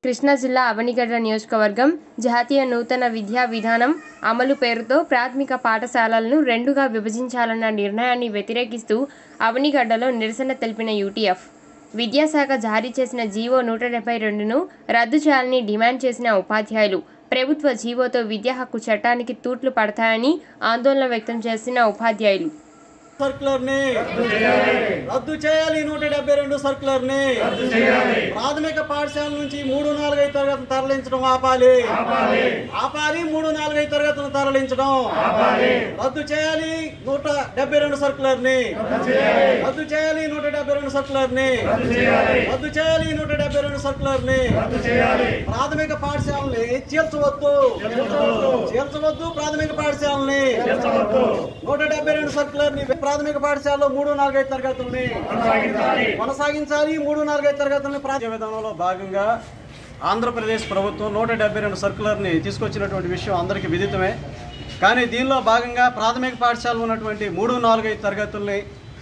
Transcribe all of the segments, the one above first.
కృష్ణా జిల్లా అవనిగడ్డ నియోజకవర్గం జాతీయ నూతన విద్యా విధానం అమలు పేరుతో ప్రాథమిక పాఠశాలలను రెండుగా విభజించాలన్న నిర్ణయాన్ని వ్యతిరేకిస్తూ అవనిగడ్డలో నిరసన తెలిపిన యూటీఎఫ్ విద్యాశాఖ జారీ చేసిన జీవో నూట డెబ్బై రెండును రద్దు చేయాలని డిమాండ్ చేసిన ఉపాధ్యాయులు ప్రభుత్వ జీవోతో విద్యా హక్కు చట్టానికి తూట్లు పడతాయని ఆందోళన వ్యక్తం చేసిన ఉపాధ్యాయులు సర్కులర్ ని రద్దు చేయాలి నూట డెబ్బై రెండు సర్కులర్ ని ప్రాథమిక పాఠశాల నుంచి మూడు నాలుగైదు తరగతులు తరలించడం ఆపాలి ఆపాలి మూడు నాలుగైదు తరగతులు తరలించడం రద్దు చేయాలి నూట డెబ్బై రెండు సర్కులర్ ని రద్దు చేయాలి నూట డెబ్బై రెండు సర్కులర్ ని రద్దు చేయాలి నూట డెబ్బై రెండు సర్కులర్ ని ప్రాథమిక పాఠశాలని చీల్చవద్దు చీల్చవద్దు ప్రాథమిక పాఠశాలని నూట డెబ్బై రెండు సర్కులర్ ని ప్రాథమిక పాఠశాలలో మూడు నాలుగైదు తరగతుల్ని కొనసాగించాలి మూడు నాలుగైదు తరగతుల్ని ప్రాంతీయ విధానంలో భాగంగా ఆంధ్రప్రదేశ్ ప్రభుత్వం నూట డెబ్బై రెండు సర్కులర్ని తీసుకొచ్చినటువంటి విషయం అందరికీ విదితమే కానీ దీనిలో భాగంగా ప్రాథమిక పాఠశాలలో ఉన్నటువంటి మూడు నాలుగైదు తరగతుల్ని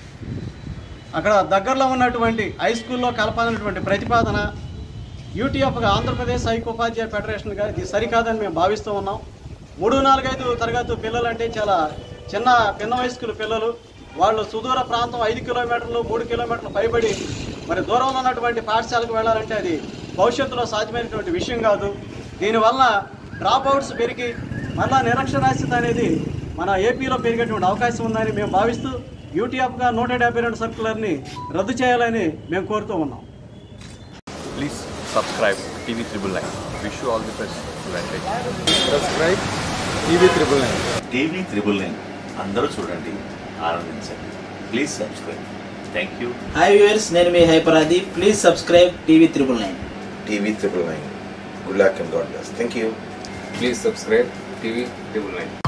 అక్కడ దగ్గరలో ఉన్నటువంటి హై స్కూల్లో కలపాలన్నటువంటి ప్రతిపాదన యూటీఎఫ్గా ఆంధ్రప్రదేశ్ ఐకోపాధ్యాయ ఫెడరేషన్గా ఇది సరికాదని మేము భావిస్తూ ఉన్నాం మూడు నాలుగైదు తరగతి పిల్లలంటే చాలా చిన్న పిన్న వయస్కుల పిల్లలు వాళ్ళు సుదూర ప్రాంతం ఐదు కిలోమీటర్లు మూడు కిలోమీటర్లు పైబడి మరి దూరంలో ఉన్నటువంటి పాఠశాలకు వెళ్ళాలంటే అది భవిష్యత్తులో సాధ్యమైనటువంటి విషయం కాదు దీనివల్ల డ్రాప్ అవుట్స్ పెరిగి మళ్ళా నిరక్షరాస్యత అనేది మన ఏపీలో పెరిగేటువంటి అవకాశం ఉందని మేము భావిస్తూ యూటీఎఫ్గా నూట డెబ్బై రెండు సర్కులర్ని రద్దు చేయాలని మేము కోరుతూ ఉన్నాం Please subscribe TV Triple Nine. Wish you all the best. Advantage. Subscribe TV triple nine TV triple nine అందరూ చూడండి ఆనందించండి please subscribe thank you hi viewers నేను మీ హైపరాది please subscribe TV triple nine TV triple nine. Good luck and God bless. Thank you. Please subscribe TV triple nine